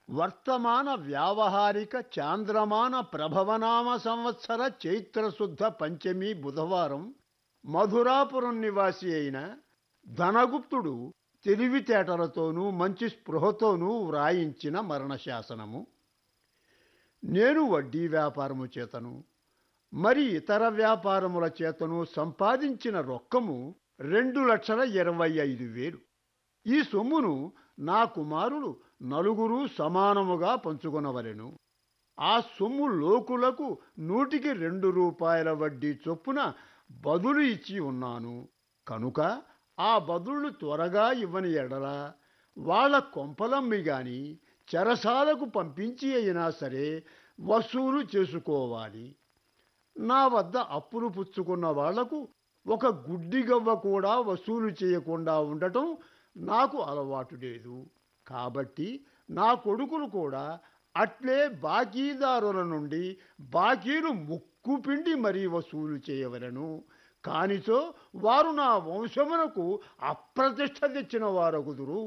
వర్తమాన వ్యావహారిక చాంద్రమాన ప్రభవనామ సంవత్సర చైత్రశుద్ధ పంచమి బుధవారం మధురాపురం నివాసి అయిన ధనగుప్తుడు తెలివితేటలతోనూ మంచి స్పృహతోనూ వ్రాయించిన మరణశాసనము నేను వడ్డీ వ్యాపారము చేతను మరి ఇతర వ్యాపారముల చేతను సంపాదించిన రొక్కము రెండు లక్షల ఇరవై ఐదు వేలు ఈ సొమ్మును నా కుమారులు నలుగురు సమానముగా పంచుకొనవలెను ఆ సొమ్ము లోకులకు నూటికి రెండు రూపాయల వడ్డీ చొప్పున బదులు ఇచ్చి ఉన్నాను కనుక ఆ బదుళ్ళు త్వరగా ఇవ్వని ఎడల వాళ్ళ కొంపలమ్మి గాని చెరసాలకు పంపించి అయినా సరే వసూలు చేసుకోవాలి నా వద్ద అప్పులు పుచ్చుకున్న వాళ్లకు ఒక గుడ్డి గవ్వ కూడా వసూలు చేయకుండా ఉండటం నాకు అలవాటు లేదు కాబట్టి నా కొడుకులు కూడా అట్లే బాకీదారుల నుండి బాకీలు ముక్కుపిండి మరీ వసూలు చేయవలను కానిచో వారు నా వంశమునకు అప్రతిష్ట తెచ్చిన వారగుదురు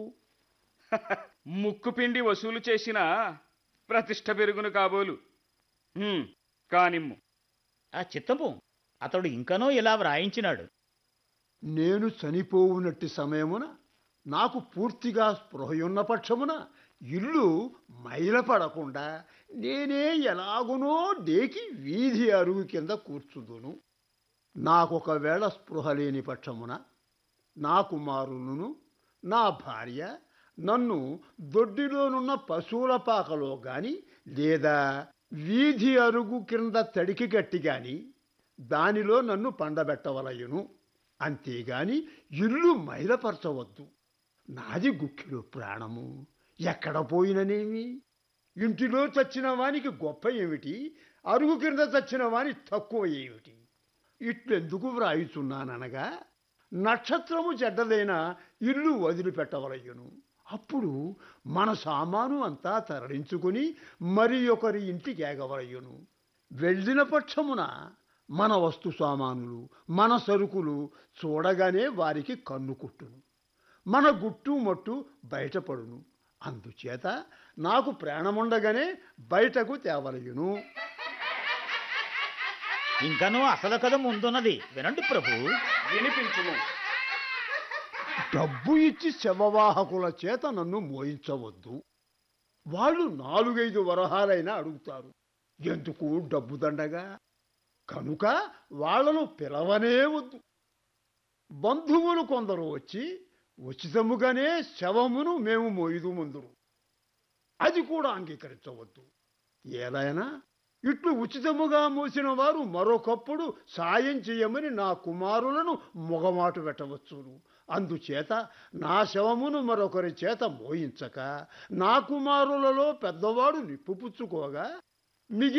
ముక్కు పిండి వసూలు చేసిన ప్రతిష్ట పెరుగును కాబోలు హ్మ్, కానిమ్ము ఆ చిత్తపు అతడు ఇంకనో ఇలా వ్రాయించినాడు నేను చనిపోవునట్టి సమయమున నాకు పూర్తిగా స్పృహయున్న పక్షమున ఇల్లు మైలపడకుండా నేనే ఎలాగునో డేకి వీధి అరుగు కింద కూర్చుదును నాకొకవేళ స్పృహ లేని పక్షమున నా కుమారులను నా భార్య నన్ను దొడ్డిలోనున్న పశువుల పాకలో గాని లేదా వీధి అరుగు క్రింద తడికి గట్టి గాని దానిలో నన్ను పండబెట్టవలయును అంతేగాని ఇల్లు మైలపరచవద్దు నాది గుక్కిలో ప్రాణము ఎక్కడ పోయిననేమి ఇంటిలో చచ్చిన వానికి గొప్ప ఏమిటి అరుగు కింద చచ్చిన వాని తక్కువ ఏమిటి ఇట్లెందుకు వ్రాయుచున్నాననగా నక్షత్రము చెడ్డదైన ఇల్లు వదిలిపెట్టవలయ్యును అప్పుడు మన సామాను అంతా తరలించుకుని మరి ఒకరి ఇంటికి ఏగవలయ్యును వెళ్ళిన పక్షమున మన వస్తు సామానులు మన సరుకులు చూడగానే వారికి కన్ను కుట్టును మన గుట్టు మట్టు బయటపడును అందుచేత నాకు ప్రాణముండగానే బయటకు తేవలయును ఇంకనూ అసలు కథ ముందున్నది వినండి ప్రభు వినిపించుము డబ్బు ఇచ్చి శవవాహకుల చేత నన్ను మోయించవద్దు వాళ్ళు నాలుగైదు వరహాలైనా అడుగుతారు ఎందుకు డబ్బు దండగా కనుక వాళ్ళను పిలవనే వద్దు బంధువులు కొందరు వచ్చి ఉచితముగానే శవమును మేము మోయుదు ముందురు అది కూడా అంగీకరించవద్దు ఏదైనా ఇట్లు ఉచితముగా మోసిన వారు మరొకప్పుడు సాయం చేయమని నా కుమారులను మొగమాటు పెట్టవచ్చును అందుచేత నా శవమును మరొకరి చేత మోయించక నా కుమారులలో పెద్దవాడు నిప్పుపుచ్చుకోగా మిగి